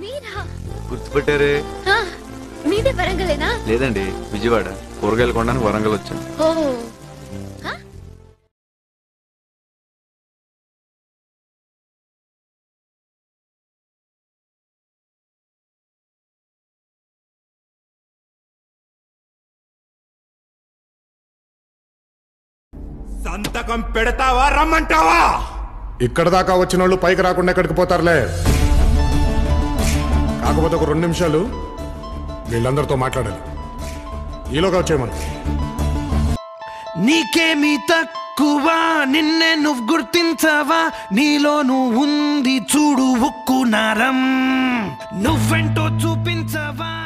మీరా గుర్తుపెట్టారే ఆ, మీదే వరంగలేనా లేదండి విజయవాడ కూరగాయలు కొనడానికి వరంగల్ వచ్చాను ఓ ఆ? సంతకం పెడతావా రమ్మంటావా ఇక్కడ దాకా వచ్చిన వాళ్ళు పైకి రాకుండా ఎక్కడికి పోతారులే కాకపోతే ఒక రెండు నిమిషాలు వీళ్ళందరితో మాట్లాడాలి ఈలోగా వచ్చేయమను నీకేమి తక్కువ నిన్నే నువ్వు గుర్తించవా నీలో నువ్వు ఉంది చూడు ఉక్కు నరం నువ్వెంటో చూపించవా